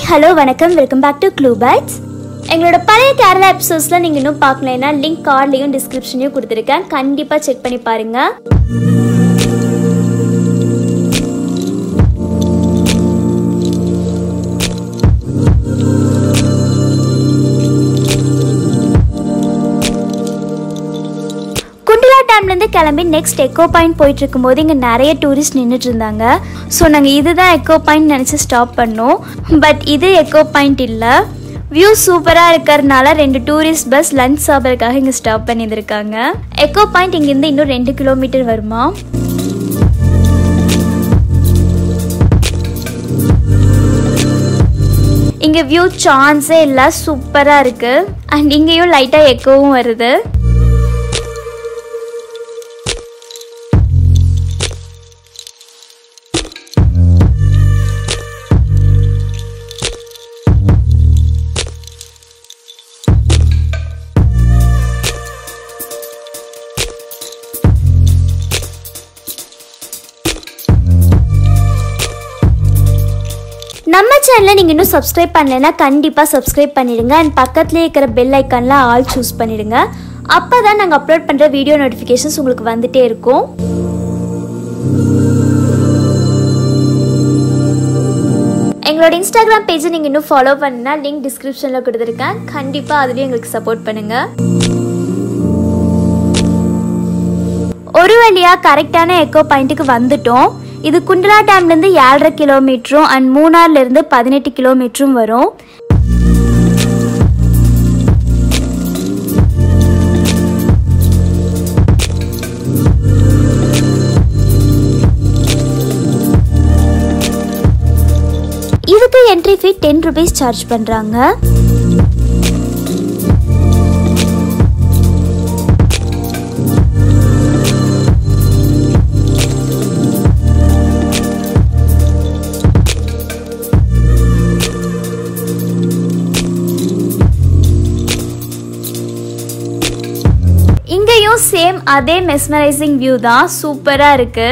hello வணக்கம் welcome back to clue bytes எங்களோட பழைய கேரளா எபிசோட்ஸில் நீங்கள் இன்னும் பார்க்கலைன்னா லிங்க் கார்ட்லேயும் டிஸ்கிரிப்ஷனையும் கொடுத்துருக்கேன் கண்டிப்பாக செக் பண்ணி பாருங்கள் குண்டிலா டேம்லேருந்து கிளம்பி நெக்ஸ்ட் எக்கோ பாயிண்ட் போயிட்டு இருக்கும்போது இங்கே நிறைய டூரிஸ்ட் நின்றுட்டு இருந்தாங்க ஸோ நாங்கள் இதுதான் எக்கோ பாயிண்ட் நினச்சி ஸ்டாப் பண்ணோம் பட் இது எக்கோ பாயிண்ட் இல்லை வியூ சூப்பராக இருக்கிறதுனால ரெண்டு டூரிஸ்ட் பஸ் லஞ்ச் சாப்பிட்றதுக்காக இங்கே ஸ்டாப் பண்ணியிருந்திருக்காங்க எக்கோ பாயிண்ட் இங்கேருந்து இன்னும் ரெண்டு கிலோமீட்டர் வருமா இங்கே வியூ சான்ஸே இல்லை சூப்பராக இருக்குது அண்ட் இங்கேயும் லைட்டாக எக்கோவும் வருது நம்ம சேனலை நீங்கள் இன்னும் சப்ஸ்கிரைப் பண்ணலைன்னா கண்டிப்பாக சப்ஸ்கிரைப் பண்ணிடுங்க அண்ட் பக்கத்துலேயே இருக்கிற பெல் ஐக்கானில் ஆல் சூஸ் பண்ணிடுங்க அப்போ தான் நாங்கள் அப்லோட் பண்ணுற வீடியோ நோட்டிஃபிகேஷன்ஸ் உங்களுக்கு வந்துட்டே இருக்கும் எங்களோட இன்ஸ்டாகிராம் பேஜை நீங்கள் இன்னும் ஃபாலோ பண்ணா லிங்க் டிஸ்கிரிப்ஷனில் கொடுத்துருக்கேன் கண்டிப்பாக அதுலேயும் எங்களுக்கு சப்போர்ட் பண்ணுங்கள் ஒரு வழியாக கரெக்டான எக்கோ பாயிண்ட்டுக்கு வந்துட்டோம் இது குண்டலா டேம்லேருந்து ஏழரை கிலோமீட்டரும் அண்ட் மூணார்லேருந்து பதினெட்டு கிலோமீட்டரும் வரும் இதுக்கு entry fee ten rupees charge பண்ணுறாங்க இங்கேயும் சேம் அதே மெஸ்மரைசிங் வியூ தான் சூப்பராக இருக்கு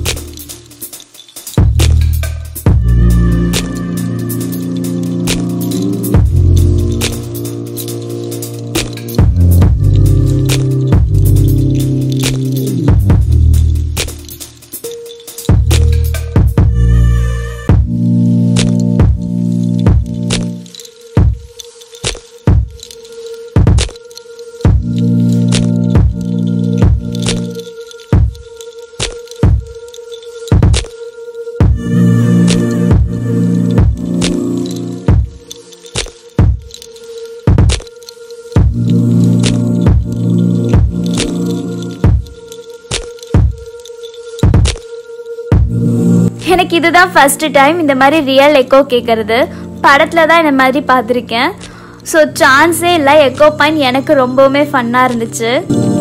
எனக்கு இதுதான் ஃபர்ஸ்ட் டைம் இந்த மாதிரி ரியல் எக்கோ கேட்கறது படத்தில் தான் இந்த மாதிரி பார்த்துருக்கேன் ஸோ சான்ஸே இல்லை எக்கோ பாயிண்ட் எனக்கு ரொம்பவுமே ஃபன்னாக இருந்துச்சு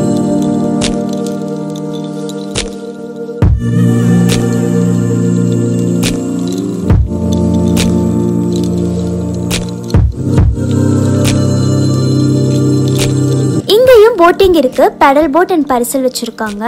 இங்கேயும் போட்டிங் இருக்கு பெடல் போட் அண்ட் பரிசல் வச்சிருக்காங்க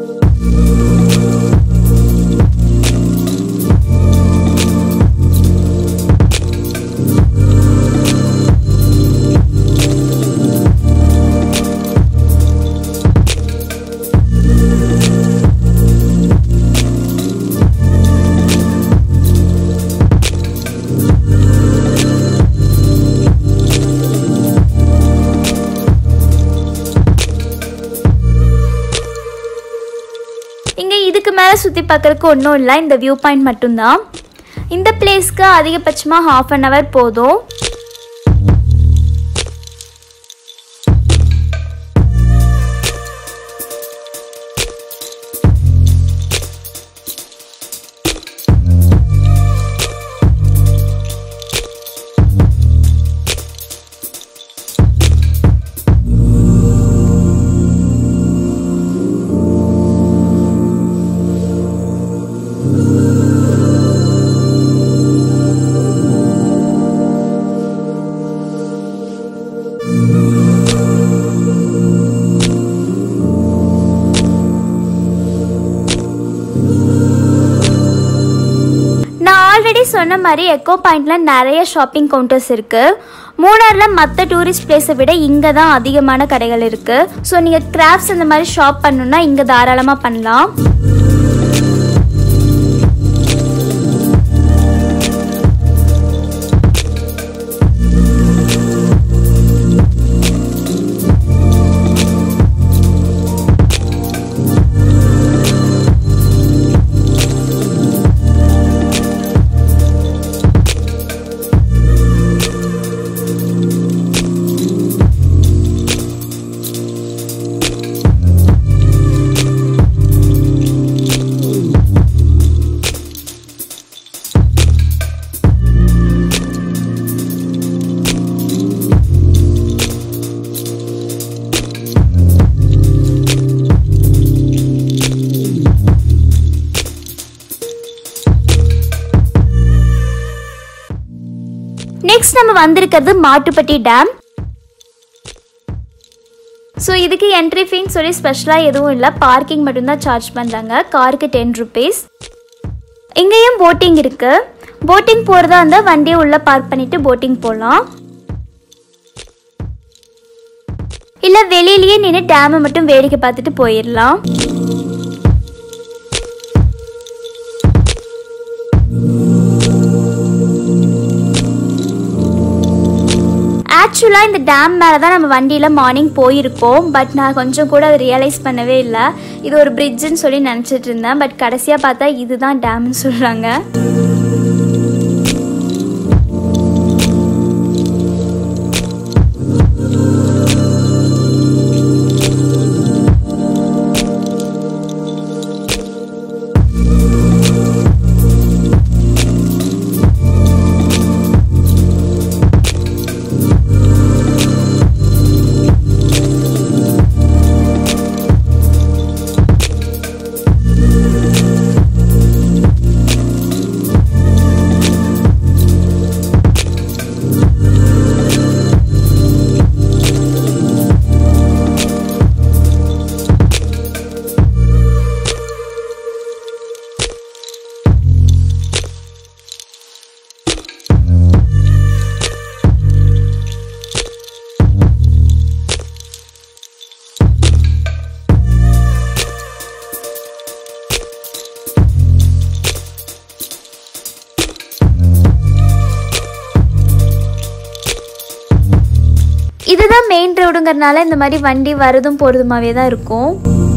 இங்கே இதுக்கு மேலே சுற்றி பார்க்கறதுக்கு ஒன்றும் இல்லை இந்த வியூ பாயிண்ட் மட்டும்தான் இந்த பிளேஸ்க்கு அதிகபட்சமாக ஹாஃப் அன் ஹவர் போதும் ஆல்ரெடி சொன்ன மாதிரி எக்கோ பாயிண்ட்ல நிறைய ஷாப்பிங் கவுண்டர்ஸ் இருக்கு மூணாரில் மற்ற டூரிஸ்ட் பிளேஸை விட இங்கே தான் அதிகமான கடைகள் இருக்கு ஸோ நீங்கள் கிராஃப்ட்ஸ் இந்த மாதிரி ஷாப் பண்ணணும்னா இங்கே தாராளமாக பண்ணலாம் நெக்ஸ்ட் நம்ம வந்திருக்கிறது மாட்டுப்பட்டி டேம் ஸோ இதுக்கு என்ட்ரி ஃபீன்னு சொல்லி ஸ்பெஷலாக எதுவும் இல்லை பார்க்கிங் மட்டும்தான் சார்ஜ் பண்ணுறாங்க காருக்கு டென் ருபீஸ் இங்கேயும் போட்டிங் இருக்கு போட்டிங் போகிறதா இருந்தால் வண்டியை உள்ளே பார்க் பண்ணிட்டு போட்டிங் போகலாம் இல்லை வெளியிலேயே நின்று டேமை மட்டும் வேடிக்கை பார்த்துட்டு போயிடலாம் ஆக்சுவலாக இந்த டேம் மேலே தான் நம்ம வண்டியில் மார்னிங் போயிருக்கோம் பட் நான் கொஞ்சம் கூட அதை ரியலைஸ் பண்ணவே இல்லை இது ஒரு பிரிட்ஜுன்னு சொல்லி நினச்சிட்டு இருந்தேன் பட் கடைசியாக பார்த்தா இதுதான் டேம்னு சொல்கிறாங்க இதுதான் மெயின் ரோடுங்கிறனால இந்த மாதிரி வண்டி வரதும் போகிறதுமாவே தான் இருக்கும்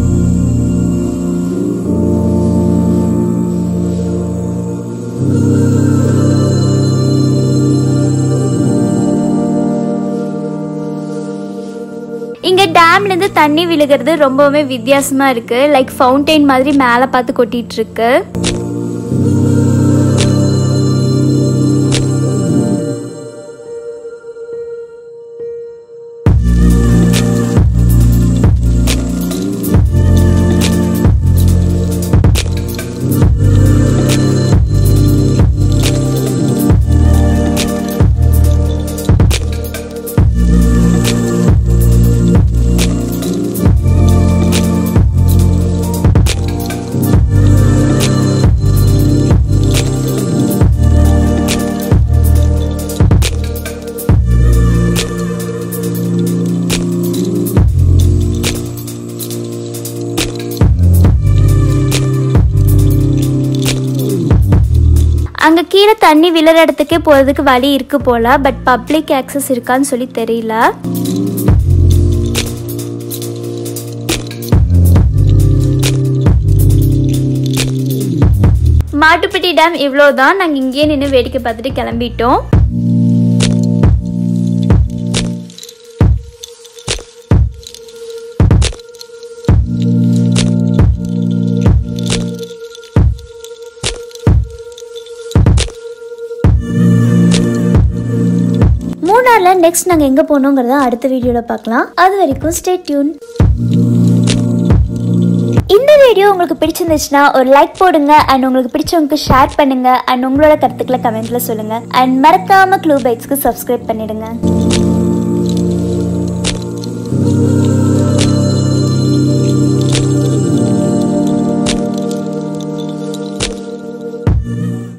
இங்க டேம்ல இருந்து தண்ணி விழுகிறது ரொம்பவுமே வித்தியாசமா இருக்கு லைக் ஃபவுண்டைன் மாதிரி மேலே பார்த்து கொட்டிட்டு இருக்கு அங்க கீழே தண்ணி விழுற இடத்துக்கே போறதுக்கு வழி இருக்கு போல பட் பப்ளிக் ஆக்சஸ் இருக்கான்னு சொல்லி தெரியல மாட்டுப்பட்டி டேம் இவ்வளோதான் நாங்கள் இங்கேயே நின்று வேடிக்கை பார்த்துட்டு கிளம்பிட்டோம் மூணாரில் நெக்ஸ்ட் நாங்கள் எங்கே போகணுங்கிறத அடுத்த வீடியோவில் பார்க்கலாம் அது வரைக்கும் ஸ்டே டியூன் இந்த வீடியோ உங்களுக்கு பிடிச்சிருந்துச்சுன்னா ஒரு லைக் போடுங்க அண்ட் உங்களுக்கு பிடிச்சவங்களுக்கு ஷேர் பண்ணுங்க அண்ட் உங்களோட கருத்துக்களை கமெண்ட்ல சொல்லுங்க அண்ட் மறக்காம க்ளூ பைட்ஸ்க்கு சப்ஸ்கிரைப் பண்ணிடுங்க